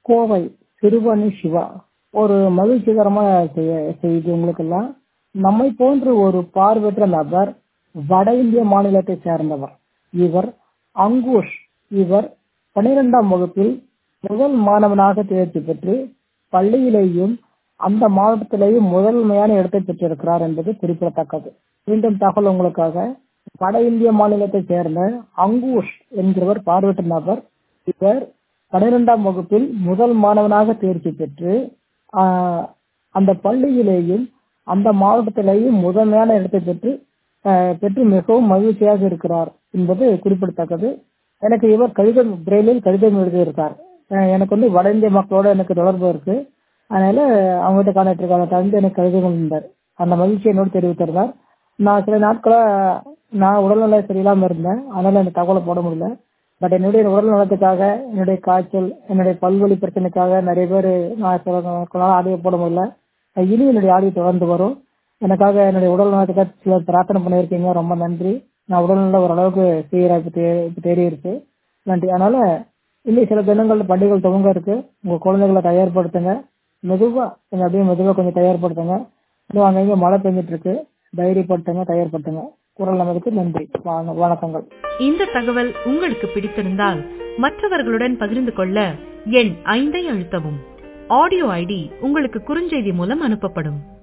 கோவை சிறுவணி சிவா ஒரு மகிழ்ச்சிகரமான செ- செய்தி உங்களுக்கெல்லாம் நம்மை போன்று ஒரு பார்வையற்ற நபர் வட இந்திய மாநிலத்தை சேர்ந்தவர் இவர் அங்குஷ் இவர் பனிரெண்டாம் வகுப்பில் முதல் மாணவனாக தேர்ச்சி பெற்று பள்ளியிலேயும் அந்த மாவட்டத்திலேயும் முதன்மையான இடத்தை பெற்றிருக்கிறார் என்பது குறிப்பிடத்தக்கது மீண்டும் தகவல் உங்களுக்காக வட இந்திய மாநிலத்தை சேர்ந்த அங்குஷ் என்கிறவர் பார்வையற்ற நபர் இவர் பனிரெண்டாம் வகுப்பில் முதல் மாணவனாக தேர்ச்சி பெற்று ஆஹ், அந்த பள்ளியிலேயும் அந்த மாவட்டத்திலேயும் முதன்மையான இடத்தை பெற்று ஆஹ், பெற்று மிகவும் மகிழ்ச்சியாக இருக்கிறார் என்பது குறிப்பிடத்தக்கது எனக்கு இவர் கடிதம் பிரெயிலில் கடிதம் எழுதியிருக்கார் அஹ் எனக்கு வந்து வட இந்திய மக்களோட எனக்கு தொடர்பு இருக்கு அதனால அவங்ககிட்ட கான்டாக்ட் இருக்காங்க தந்து எனக்கு கடிதம் இருந்தார் அந்த மகிழ்ச்சி என்னோடு தெரிவித்திருந்தார் நான் சில நாட்களா நான் உடல்நிலை சரியில்லாம இருந்தேன் அதனால எனக்கு தகவலை போட முடியல பட் என்னுடைய உடல் நலத்துக்காக என்னுடைய காய்ச்சல் என்னுடைய பல்வலி பிரச்சனைக்காக நிறைய பேர் நான் சில நாட்களாக ஆடியோ போட முடியல இனி என்னுடைய ஆடியோ தொடர்ந்து வரும் எனக்காக என்னுடைய உடல் நலத்துக்காக சில பிரார்த்தனை பண்ணியிருக்கீங்க ரொம்ப நன்றி நான் உடல்நல ஓரளவுக்கு சீரா இப்போ தே இப்போ தேறி இருக்கு நன்றி அதனால இன்னும் சில தினங்கள் பண்டிகைகள் துவங்க இருக்கு உங்க குழந்தைகளை தயார்படுத்துங்க மெதுவா கொஞ்சம் அப்படியே மெதுவா கொஞ்சம் தயார்படுத்துங்க இன்னும் அங்கங்க மழை பெஞ்சிட்டு இருக்கு தைரியப்படுத்துங்க தயார்படுத்துங்க குரல் நமக்கு நன்றி வண- வணக்கங்கள் இந்த தகவல் உங்களுக்கு பிடித்திருந்தால் மற்றவர்களுடன் பகிர்ந்து கொள்ள எண் ஐந்தை அழுத்தவும் ஆடியோ ஐடி உங்களுக்கு குறுஞ்செய்தி மூலம் அனுப்பப்படும்